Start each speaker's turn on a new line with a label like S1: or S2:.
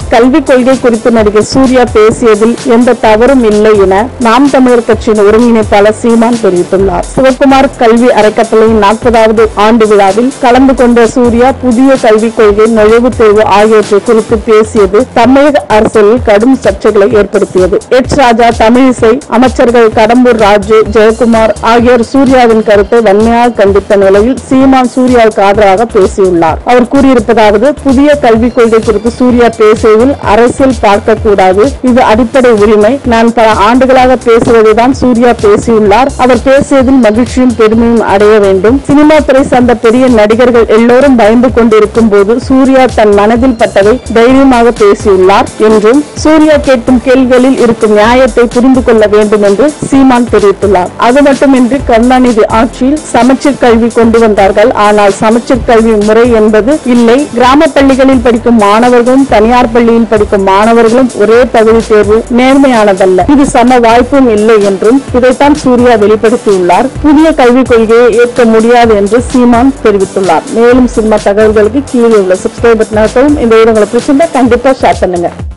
S1: கல்விக் கொள்கை குறித்து நடிகர் சூர்யா பேசியதில் எந்த தவறும் இல்லை என நாம் தமிழர் கட்சியின் ஒருங்கிணைப்பாளர் சீமான் தெரிவித்துள்ளார் சிவகுமார் கல்வி அறக்கட்டளையின் நாற்பதாவது ஆண்டு விழாவில் கலந்து கொண்ட சூர்யா புதிய கல்விக் கொள்கை நுழைவுத் தேர்வு ஆகியவற்றை குறித்து பேசியது தமிழக அரசியலில் கடும் சர்ச்சைகளை ஏற்படுத்தியது எச் ராஜா தமிழிசை அமைச்சர்கள் கடம்பூர் ராஜு ஜெயக்குமார் ஆகியோர் சூர்யாவின் கருத்தை வன்மையாக கண்டித்த நிலையில் சீமான் சூர்யாவுக்கு ஆதரவாக பேசியுள்ளார் அவர் கூறியிருப்பதாவது புதிய கல்விக் கொள்கை குறித்து சூர்யா பேசுவதில் அரசியல் பார்க்க கூடாது இது அடிப்படை உரிமை நான் பல ஆண்டுகளாக பேசுவதைதான் சூர்யா பேசியுள்ளார் அவர் பேசியதில் மகிழ்ச்சியும் பெருமையும் அடைய வேண்டும் சினிமா துறை சார்ந்த பெரிய நடிகர்கள் எல்லோரும் பயந்து கொண்டிருக்கும் போது சூர்யா தன் மனதில் பட்டதை தைரியமாக பேசியுள்ளார் என்றும் சூர்யா கேட்கும் கேள்விகளில் இருக்கும் நியாயத்தை புரிந்து கொள்ள வேண்டும் என்று சீமான் தெரிவித்துள்ளார் அது மட்டுமின்றி கருணாநிதி ஆட்சியில் சமச்சீர் கல்வி கொண்டு வந்தார்கள் ஆனால் சமச்சீர் கல்வி முறை என்பது இல்லை கிராம பள்ளிகளில் படிக்கும் மாணவர்களும் தனியார் பள்ளியில் படிக்கும் மாணவர்களும் ஒரே தகுதி தேர்வு நேர்மையானதல்ல இது சம வாய்ப்பும் இல்லை என்றும் இதைத்தான் சூர்யா வெளிப்படுத்தியுள்ளார் புதிய கல்விக் கொள்கையை ஏற்க முடியாது என்று சீமான் தெரிவித்துள்ளார் மேலும் சினிமா தகவல்களுக்கு கீழே உள்ள சப்ஸ்கிரைப் பட்டன் அழுத்தவும் இந்த வீடியோ உங்களுக்கு பிடிச்சிருந்தா கண்டிப்பா ஷேர் பண்ணுங்க